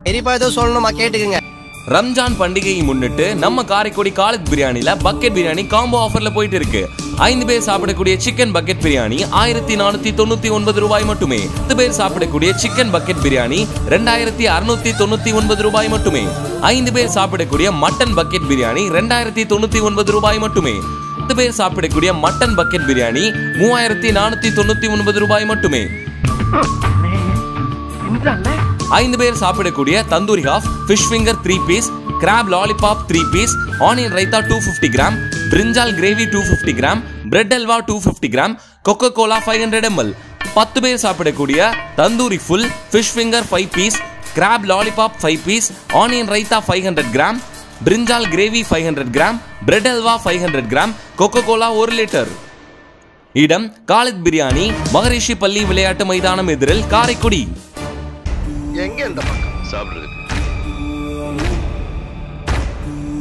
பெரியப்பா ஏதோ சொல்லணுமா கேட்டுக்குங்க ரம்ஜான் பண்டிகையை முன்னிட்டு நம்ம காரைக்குடி காலத் பிரியாணில பக்கெட் பிரியாணி காம்போ ஆஃபர்ல போயிட்டு இருக்கு ஐந்து பேர் சாப்பிடக்கூடிய சிக்கன் பக்கெட் பிரியாணி ஆயிரத்தி நானூத்தி தொண்ணூத்தி ஒன்பது ரூபாய் மட்டுமே பத்து பேர் சாப்பிடக்கூடிய சிக்கன் பக்கெட் பிரியாணி ரெண்டாயிரத்தி அறுநூத்தி தொண்ணூத்தி ஒன்பது ரூபாய் மட்டுமே ஐந்து பேர் சாப்பிடக்கூடிய மட்டன் பக்கெட் பிரியாணி ரெண்டாயிரத்தி தொண்ணூத்தி ஒன்பது ரூபாய் மட்டுமே பத்து பேர் சாப்பிடக்கூடிய மட்டன் பக்கெட் பிரியாணி மூவாயிரத்தி நானூத்தி தொண்ணூத்தி ஒன்பது ரூபாய் மட்டுமே ஐந்து பேர் சாப்பிடக்கூடிய tandoori half fish finger three piece crab lollipop three piece onion raita two fifty gram brinjal gravy two fifty gram bread halwa two fifty gram Coca Cola five hundred ML பத்து பேர் சாப்பிடக்கூடிய tandoori full fish finger five piece crab lollipop five piece onion raita five hundred gram brinjal gravy five hundred gram bread halwa five hundred gram Coca Cola ஒரு litre இடம் காலித் பிரியாணி மகரிஷி பள்ளி விளையாட்டு மைதானம் எதிரில் காரைக்குடி எங்க இந்த பக்கம் சாப்பிடுறதுக்கு